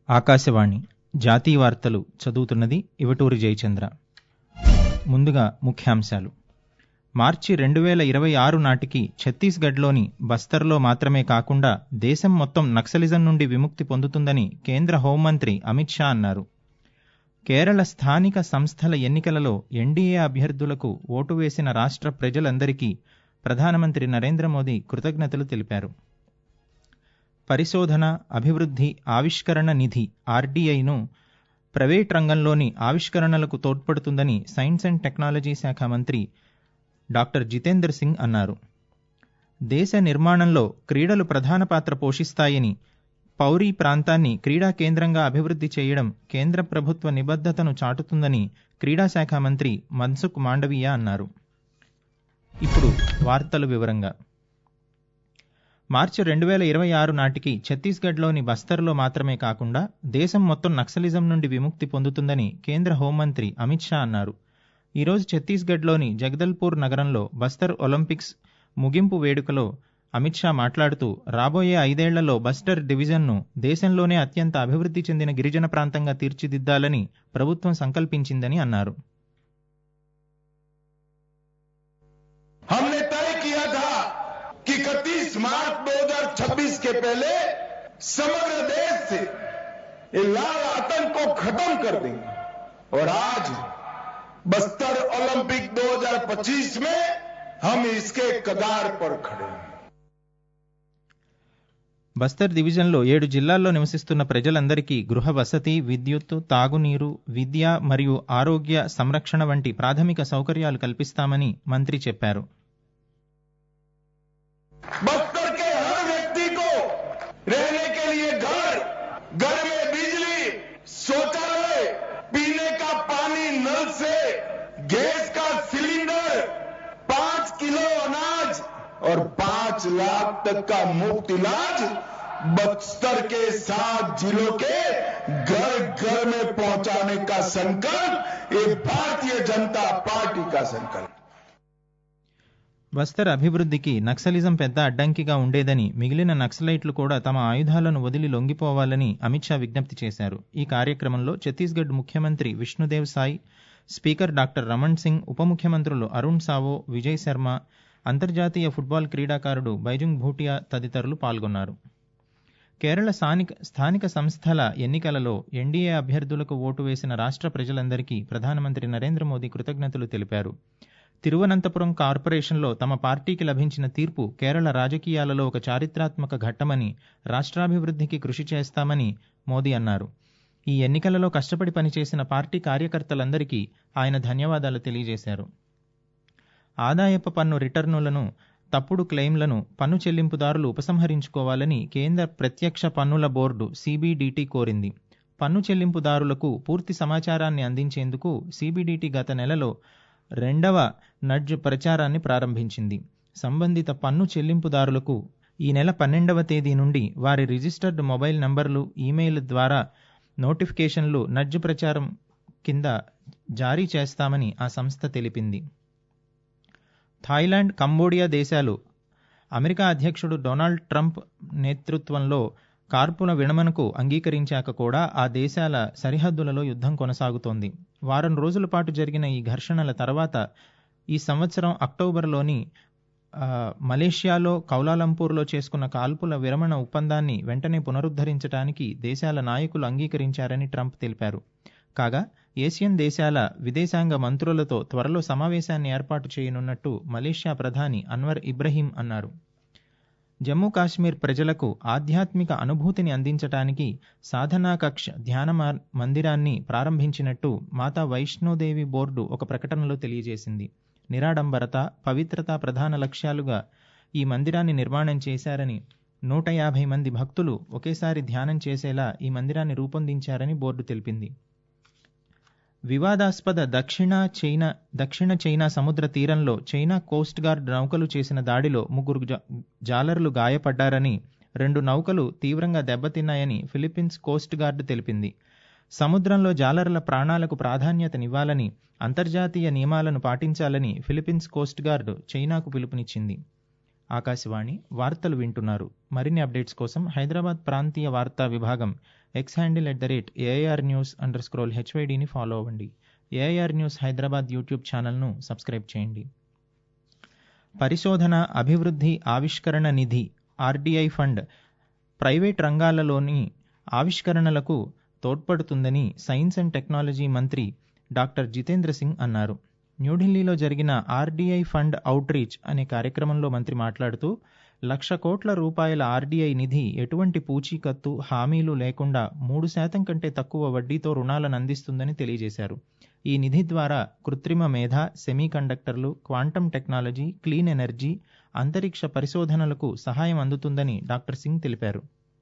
ఆకాశవాణి జాతీయ వార్తలు చదువుతున్నది ఇవటూరి జయచంద్ర ముందుగా ముఖ్యాంశాలు మార్చి రెండు వేల ఇరవై ఆరు నాటికి ఛత్తీస్గఢ్లోని బస్తర్లో మాత్రమే కాకుండా దేశం మొత్తం నక్సలిజం నుండి విముక్తి పొందుతుందని కేంద్ర హోంమంత్రి అమిత్ షా అన్నారు కేరళ స్థానిక సంస్థల ఎన్నికలలో ఎన్డీఏ అభ్యర్థులకు ఓటు వేసిన రాష్ట్ర ప్రజలందరికీ ప్రధానమంత్రి నరేంద్ర మోదీ కృతజ్ఞతలు తెలిపారు పరిశోధన అభివృద్ధి ఆవిష్కరణ నిధి ఆర్డీఐను ప్రైవేట్ రంగంలోని ఆవిష్కరణలకు తోడ్పడుతుందని సైన్స్ అండ్ టెక్నాలజీ శాఖ మంత్రి డాక్టర్ జితేందర్ సింగ్ అన్నారు దేశ నిర్మాణంలో క్రీడలు ప్రధాన పాత్ర పోషిస్తాయని పౌరీ ప్రాంతాన్ని క్రీడా కేంద్రంగా అభివృద్ధి చేయడం కేంద్ర ప్రభుత్వ నిబద్ధతను చాటుతుందని క్రీడా శాఖ మంత్రి మన్సుఖ్ మాండవీయ అన్నారు ఇప్పుడు వార్తలు వివరంగా మార్చి రెండు వేల ఇరవై ఆరు నాటికి ఛత్తీస్గఢ్లోని బస్తర్లో మాత్రమే కాకుండా దేశం మొత్తం నక్సలిజం నుండి విముక్తి పొందుతుందని కేంద్ర హోంమంత్రి అమిత్ షా అన్నారు ఈరోజు ఛత్తీస్గఢ్లోని జగదల్పూర్ నగరంలో బస్తర్ ఒలింపిక్స్ ముగింపు వేడుకలో అమిత్ షా మాట్లాడుతూ రాబోయే ఐదేళ్లలో బస్టర్ డివిజన్ను దేశంలోనే అత్యంత అభివృద్ధి చెందిన గిరిజన ప్రాంతంగా తీర్చిదిద్దాలని ప్రభుత్వం సంకల్పించిందని అన్నారు हमने तय किया था कि 31 मार्च 2026 के पहले समग्र देश से ये लाल आतंक को खत्म कर देंगे और आज बस्तर ओलंपिक 2025 में हम इसके कगार पर खड़े हैं బస్తర్ డివిజన్లో ఏడు జిల్లాల్లో నివసిస్తున్న ప్రజలందరికీ గృహ వసతి విద్యుత్ తాగునీరు విద్య మరియు ఆరోగ్య సంరక్షణ వంటి ప్రాథమిక సౌకర్యాలు కల్పిస్తామని మంత్రి చెప్పారు बस्तर के हर व्यक्ति को रहने के लिए घर घर में बिजली शौचालय पीने का पानी नल से गैस का सिलेंडर पांच किलो अनाज और पांच लाख तक का मुफ्त इलाज बस्तर के सात जिलों के घर घर में पहुंचाने का संकल्प ये भारतीय जनता पार्टी का संकल्प బస్తర్ అభివృద్ధికి నక్సలిజం పెద్ద అడ్డంకిగా ఉండేదని మిగిలిన నక్సలైట్లు కూడా తమ ఆయుధాలను వదిలి లొంగిపోవాలని అమిత్ షా విజ్ఞప్తి చేశారు ఈ కార్యక్రమంలో ఛత్తీస్గఢ్ ముఖ్యమంత్రి విష్ణుదేవ్ సాయ్ స్పీకర్ డాక్టర్ రమణ్ సింగ్ ఉప ముఖ్యమంత్రులు అరుణ్ సావో విజయ్ శర్మ అంతర్జాతీయ ఫుట్బాల్ క్రీడాకారుడు బైజుంగ్ భూటియా తదితరులు పాల్గొన్నారు కేరళ స్థానిక స్థానిక సంస్థల ఎన్నికలలో ఎన్డీఏ అభ్యర్థులకు ఓటు వేసిన రాష్ట్ర ప్రజలందరికీ ప్రధానమంత్రి నరేంద్ర మోదీ కృతజ్ఞతలు తెలిపారు తిరువనంతపురం కార్పొరేషన్లో తమ పార్టీకి లభించిన తీర్పు కేరళ రాజకీయాలలో ఒక చారిత్రాత్మక ఘట్టమని రాష్ట్రాభివృద్ధికి కృషి చేస్తామని మోదీ అన్నారు ఈ ఎన్నికలలో కష్టపడి పనిచేసిన పార్టీ కార్యకర్తలందరికీ ఆయన ధన్యవాదాలు తెలియజేశారు ఆదాయపు పన్ను రిటర్నులను తప్పుడు క్లెయిమ్లను పన్ను చెల్లింపుదారులు ఉపసంహరించుకోవాలని కేంద్ర ప్రత్యక్ష పన్నుల బోర్డు సిబిడిటి కోరింది పన్ను చెల్లింపుదారులకు పూర్తి సమాచారాన్ని అందించేందుకు సిబిడిటి గత నెలలో రెండవ నడ్జ్ ప్రచారాన్ని ప్రారంభించింది సంబంధిత పన్ను చెల్లింపుదారులకు ఈ నెల పన్నెండవ తేదీ నుండి వారి రిజిస్టర్డ్ మొబైల్ నంబర్లు ఈమెయిల్ ద్వారా నోటిఫికేషన్లు నడ్జ్ ప్రచారం కింద జారీ చేస్తామని ఆ సంస్థ తెలిపింది థాయిలాండ్ కంబోడియా దేశాలు అమెరికా అధ్యక్షుడు డొనాల్డ్ ట్రంప్ నేతృత్వంలో కార్పుల విడమనకు అంగీకరించాక కూడా ఆ దేశాల సరిహద్దులలో యుద్ధం కొనసాగుతోంది వారం రోజుల పాటు జరిగిన ఈ ఘర్షణల తర్వాత ఈ సంవత్సరం అక్టోబర్లోని మలేషియాలో కౌలాలంపూర్లో చేసుకున్న కాల్పుల విరమణ ఒప్పందాన్ని వెంటనే పునరుద్ధరించడానికి దేశాల నాయకులు అంగీకరించారని ట్రంప్ తెలిపారు కాగా ఏషియన్ దేశాల విదేశాంగ మంత్రులతో త్వరలో సమావేశాన్ని ఏర్పాటు చేయనున్నట్టు మలేషియా ప్రధాని అన్వర్ ఇబ్రహీం అన్నారు జమ్మూ కాశ్మీర్ ప్రజలకు ఆధ్యాత్మిక అనుభూతిని అందించటానికి సాధనా కక్ష ధ్యాన మందిరాన్ని ప్రారంభించినట్టు మాతా వైష్ణోదేవి బోర్డు ఒక ప్రకటనలో తెలియజేసింది నిరాడంబరత పవిత్రత ప్రధాన లక్ష్యాలుగా ఈ మందిరాన్ని నిర్మాణం చేశారని నూట యాభై మంది భక్తులు ఒకేసారి ధ్యానం చేసేలా ఈ మందిరాన్ని రూపొందించారని బోర్డు తెలిపింది వివాదాస్పద దక్షిణ చైనా దక్షిణ చైనా సముద్ర తీరంలో చైనా కోస్ట్ గార్డ్ నౌకలు చేసిన దాడిలో ముగ్గురు జాలర్లు గాయపడ్డారని రెండు నౌకలు తీవ్రంగా దెబ్బతిన్నాయని ఫిలిప్పీన్స్ కోస్ట్ గార్డ్ తెలిపింది సముద్రంలో జాలర్ల ప్రాణాలకు ప్రాధాన్యతనివ్వాలని అంతర్జాతీయ నియమాలను పాటించాలని ఫిలిప్పీన్స్ కోస్ట్ గార్డ్ చైనాకు పిలుపునిచ్చింది ఆకాశవాణి వార్తలు వింటున్నారు మరిన్ని అప్డేట్స్ కోసం హైదరాబాద్ ప్రాంతీయ వార్తా విభాగం X handle at the rate AIR news underscore హెచ్వైడిని ఫాలో అవ్వండి ఏఐఆర్ న్యూస్ హైదరాబాద్ యూట్యూబ్ ఛానల్ను సబ్స్క్రైబ్ చేయండి పరిశోధన అభివృద్ధి ఆవిష్కరణ నిధి ఆర్డీఐ ఫండ్ ప్రైవేట్ రంగాలలోని ఆవిష్కరణలకు తోడ్పడుతుందని సైన్స్ అండ్ టెక్నాలజీ మంత్రి డాక్టర్ జితేంద్ర సింగ్ అన్నారు న్యూఢిల్లీలో జరిగిన ఆర్డీఐ ఫండ్ అవుట్రీచ్ అనే కార్యక్రమంలో మంత్రి మాట్లాడుతూ లక్ష కోట్ల రూపాయల ఆర్డీఐ నిధి ఎటువంటి పూచీకత్తు హామీలు లేకుండా మూడు శాతం కంటే తక్కువ వడ్డీతో రుణాలను అందిస్తుందని తెలియజేశారు ఈ నిధి ద్వారా కృత్రిమ మేధ సెమీకండక్టర్లు క్వాంటం టెక్నాలజీ క్లీన్ ఎనర్జీ అంతరిక్ష పరిశోధనలకు సహాయం అందుతుందని డాక్టర్ సింగ్ తెలిపారు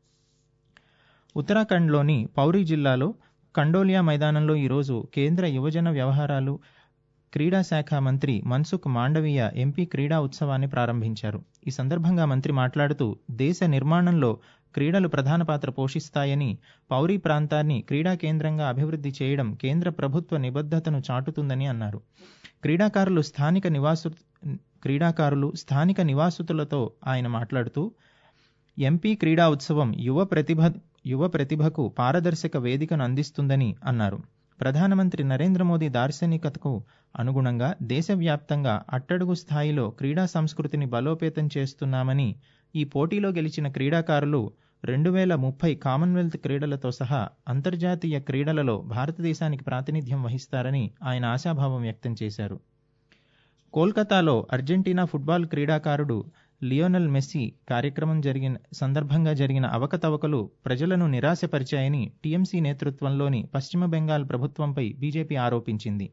ఉత్తరాఖండ్లోని పౌరీ జిల్లాలో కండోలియా మైదానంలో ఈరోజు కేంద్ర యువజన వ్యవహారాలు క్రీడా శాఖ మంత్రి మన్సుఖ్ మాండవీయ ఎంపీ క్రీడా ఉత్సవాన్ని ప్రారంభించారు ఈ సందర్భంగా మంత్రి మాట్లాడుతూ దేశ నిర్మాణంలో క్రీడలు ప్రధాన పాత్ర పోషిస్తాయని పౌరీ ప్రాంతాన్ని క్రీడా కేంద్రంగా అభివృద్ధి చేయడం కేంద్ర ప్రభుత్వ నిబద్ధతను చాటుతుందని అన్నారు క్రీడాకారులు స్థానిక నివాసు క్రీడాకారులు స్థానిక నివాసితులతో ఆయన మాట్లాడుతూ ఎంపీ క్రీడా ఉత్సవం యువ ప్రతిభ యువ ప్రతిభకు పారదర్శక వేదికను అందిస్తుందని అన్నారు ప్రధానమంత్రి నరేంద్ర మోదీ దార్శనికతకు అనుగుణంగా దేశవ్యాప్తంగా అట్టడుగు స్థాయిలో క్రీడా సంస్కృతిని బలోపేతం చేస్తున్నామని ఈ పోటీలో గెలిచిన క్రీడాకారులు రెండు వేల ముప్పై కామన్వెల్త్ క్రీడలతో సహా అంతర్జాతీయ క్రీడలలో భారతదేశానికి ప్రాతినిధ్యం వహిస్తారని ఆయన ఆశాభావం వ్యక్తం చేశారు కోల్కతాలో అర్జెంటీనా ఫుట్బాల్ క్రీడాకారుడు లియోనల్ మెస్సీ కార్యక్రమం జరిగిన సందర్భంగా జరిగిన అవకతవకలు ప్రజలను నిరాశపరిచాయని టీఎంసీ నేతృత్వంలోని పశ్చిమ బెంగాల్ ప్రభుత్వంపై బీజేపీ ఆరోపించింది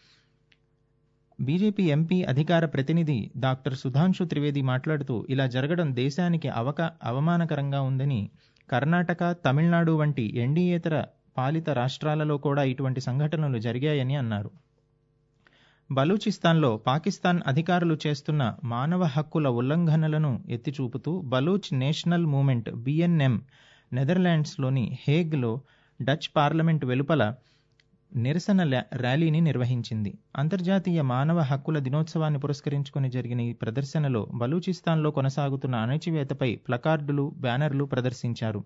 బీజేపీ ఎంపీ అధికార ప్రతినిధి డాక్టర్ సుధాంశు త్రివేది మాట్లాడుతూ ఇలా జరగడం దేశానికి అవక అవమానకరంగా ఉందని కర్ణాటక తమిళనాడు వంటి ఎన్డీయేతర పాలిత రాష్ట్రాలలో కూడా ఇటువంటి సంఘటనలు జరిగాయని అన్నారు బలూచిస్తాన్లో పాకిస్తాన్ అధికారులు చేస్తున్న మానవ హక్కుల ఉల్లంఘనలను ఎత్తిచూపుతూ బలూచ్ నేషనల్ మూమెంట్ బిఎన్ఎం నెదర్లాండ్స్లోని హేగ్లో డచ్ పార్లమెంట్ వెలుపల నిరసన ర్యాలీని నిర్వహించింది అంతర్జాతీయ మానవ హక్కుల దినోత్సవాన్ని పురస్కరించుకుని జరిగిన ఈ ప్రదర్శనలో బలూచిస్తాన్లో కొనసాగుతున్న అణచివేతపై ప్లకార్డులు బ్యానర్లు ప్రదర్శించారు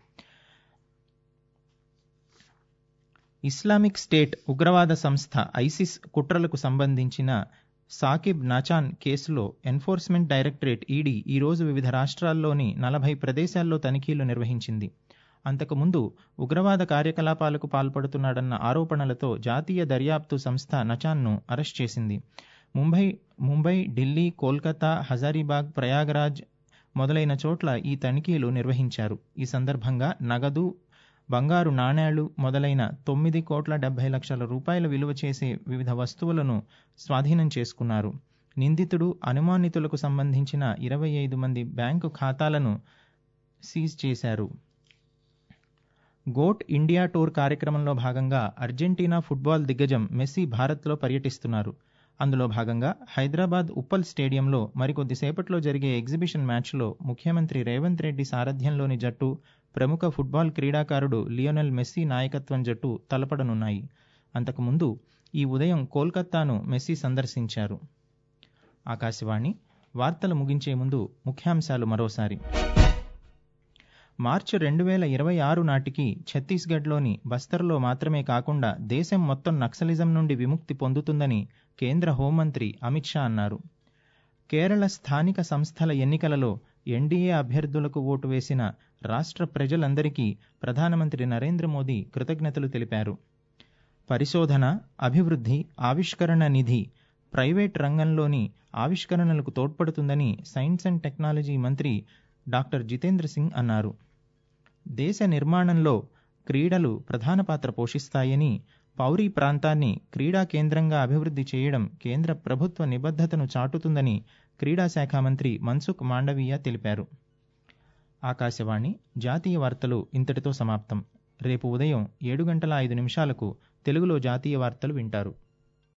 ఇస్లామిక్ స్టేట్ ఉగ్రవాద సంస్థ ఐసిస్ కుట్రలకు సంబంధించిన సాకిబ్ నాచాన్ కేసులో ఎన్ఫోర్స్మెంట్ డైరెక్టరేట్ ఈడీ ఈరోజు వివిధ రాష్ట్రాల్లోని నలభై ప్రదేశాల్లో తనిఖీలు నిర్వహించింది అంతకుముందు ఉగ్రవాద కార్యకలాపాలకు పాల్పడుతున్నాడన్న ఆరోపణలతో జాతీయ దర్యాప్తు సంస్థ నచాన్ను అరెస్ట్ చేసింది ముంబై ముంబై ఢిల్లీ కోల్కతా హజారీబాగ్ ప్రయాగరాజ్ మొదలైన చోట్ల ఈ తనిఖీలు నిర్వహించారు ఈ సందర్భంగా నగదు బంగారు నాణేలు మొదలైన తొమ్మిది కోట్ల డెబ్బై లక్షల రూపాయల విలువ చేసే వివిధ వస్తువులను స్వాధీనం చేసుకున్నారు నిందితుడు అనుమానితులకు సంబంధించిన ఇరవై ఐదు మంది బ్యాంకు ఖాతాలను సీజ్ చేశారు గోట్ ఇండియా టూర్ కార్యక్రమంలో భాగంగా అర్జెంటీనా ఫుట్బాల్ దిగ్గజం మెస్సీ భారత్లో పర్యటిస్తున్నారు అందులో భాగంగా హైదరాబాద్ ఉప్పల్ స్టేడియంలో మరికొద్దిసేపట్లో జరిగే ఎగ్జిబిషన్ మ్యాచ్లో ముఖ్యమంత్రి రేవంత్ రెడ్డి సారథ్యంలోని జట్టు ప్రముఖ ఫుట్బాల్ క్రీడాకారుడు లియోనెల్ మెస్సీ నాయకత్వం జట్టు తలపడనున్నాయి అంతకుముందు ఈ ఉదయం కోల్కత్తాను మెస్సీ సందర్శించారు ఆకాశవాణి వార్తలు ముగించే ముందు ముఖ్యాంశాలు మరోసారి మార్చి రెండు వేల ఇరవై ఆరు నాటికి ఛత్తీస్గఢ్లోని బస్తర్లో మాత్రమే కాకుండా దేశం మొత్తం నక్సలిజం నుండి విముక్తి పొందుతుందని కేంద్ర హోంమంత్రి అమిత్ షా అన్నారు కేరళ స్థానిక సంస్థల ఎన్నికలలో ఎన్డీఏ అభ్యర్థులకు ఓటు వేసిన రాష్ట్ర ప్రజలందరికీ ప్రధానమంత్రి నరేంద్ర మోదీ కృతజ్ఞతలు తెలిపారు పరిశోధన అభివృద్ధి ఆవిష్కరణ నిధి ప్రైవేట్ రంగంలోని ఆవిష్కరణలకు తోడ్పడుతుందని సైన్స్ అండ్ టెక్నాలజీ మంత్రి డాక్టర్ జితేంద్ర సింగ్ అన్నారు దేశ నిర్మాణంలో క్రీడలు ప్రధాన పాత్ర పోషిస్తాయని పౌరీ ప్రాంతాన్ని క్రీడా కేంద్రంగా అభివృద్ధి చేయడం కేంద్ర ప్రభుత్వ నిబద్ధతను చాటుతుందని క్రీడా శాఖ మంత్రి మన్సుఖ్ మాండవీయ తెలిపారు ఆకాశవాణి జాతీయ వార్తలు ఇంతటితో సమాప్తం రేపు ఉదయం ఏడు గంటల ఐదు నిమిషాలకు తెలుగులో జాతీయ వార్తలు వింటారు